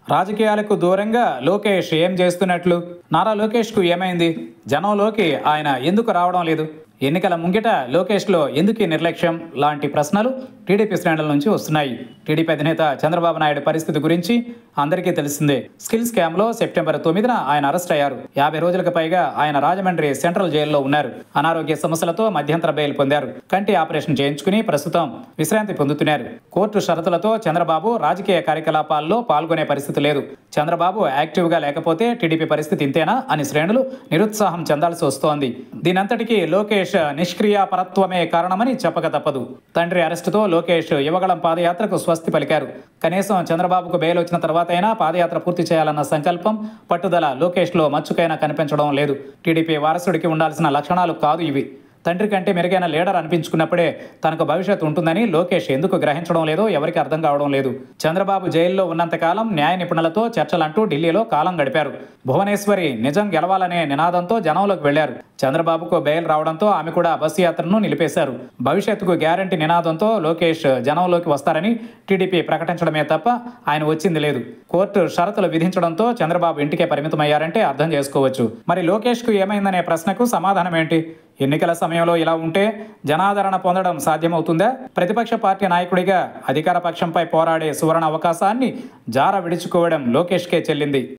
రాజకీయాలకు దూరంగా లోకేష్ ఏం చేస్తున్నట్లు నారా లోకేష్కు ఏమైంది జనంలోకి ఆయన ఎందుకు రావడం లేదు ఎన్నికల ముంగిట లోకేష్లో ఎందుకు ఈ నిర్లక్ష్యం లాంటి ప్రశ్నలు టీడీపీ శ్రేణుల నుంచి వస్తున్నాయి టీడీపీ అధినేత చంద్రబాబు నాయుడు పరిస్థితి గురించి అందరికీ తెలిసిందే స్కిల్ స్కామ్లో సెప్టెంబర్ తొమ్మిదిన ఆయన అరెస్ట్ అయ్యారు యాభై రోజులకు పైగా ఆయన రాజమండ్రి సెంట్రల్ జైల్లో ఉన్నారు అనారోగ్య సమస్యలతో మధ్యంతర బెయిల్ పొందారు కంటి ఆపరేషన్ చేయించుకుని ప్రస్తుతం విశ్రాంతి పొందుతున్నారు కోర్టు షరతులతో చంద్రబాబు రాజకీయ కార్యకలాపాల్లో పాల్గొనే పరిస్థితి లేదు చంద్రబాబు యాక్టివ్గా లేకపోతే టీడీపీ పరిస్థితి ఇంతేనా అని శ్రేణులు నిరుత్సాహం చెందాల్సి వస్తోంది దీనంతటికీ లోకేష్ నిష్క్రియాపరత్వమే కారణమని చెప్పక తప్పదు తండ్రి అరెస్టుతో లోకేష్ యువగళం పాదయాత్రకు స్వస్తి పలికారు కనీసం చంద్రబాబుకు బెయిల్ వచ్చిన తర్వాతైనా పాదయాత్ర పూర్తి చేయాలన్న సంకల్పం పట్టుదల లోకేష్లో మచ్చుకైనా కనిపించడం లేదు టీడీపీ వారసుడికి ఉండాల్సిన లక్షణాలు కాదు ఇవి తండ్రి కంటే మెరుగైన లీడర్ అనిపించుకున్నప్పుడే తనకు భవిష్యత్తు ఉంటుందని లోకేష్ ఎందుకు గ్రహించడం లేదో ఎవరికి అర్థం కావడం లేదు చంద్రబాబు జైల్లో ఉన్నంతకాలం న్యాయ నిపుణులతో చర్చలంటూ ఢిల్లీలో కాలం గడిపారు భువనేశ్వరి నిజం గెలవాలనే నినాదంతో జనంలోకి వెళ్లారు చంద్రబాబుకు బెయిల్ రావడంతో ఆమె కూడా బస్సు యాత్రను నిలిపేశారు భవిష్యత్తుకు గ్యారంటీ నినాదంతో లోకేష్ జనంలోకి వస్తారని టీడీపీ ప్రకటించడమే తప్ప ఆయన వచ్చింది లేదు కోర్టు షరతులు విధించడంతో చంద్రబాబు ఇంటికే పరిమితమయ్యారంటే అర్థం చేసుకోవచ్చు మరి లోకేష్కు ఏమైందనే ప్రశ్నకు సమాధానం ఏంటి ఎన్నికల సమయంలో ఇలా ఉంటే జనాదరణ పొందడం సాధ్యమవుతుందా ప్రతిపక్ష పార్టీ నాయకుడిగా అధికార పక్షంపై పోరాడే సువర్ణ అవకాశాన్ని జార విడుచుకోవడం లోకేష్కే చెల్లింది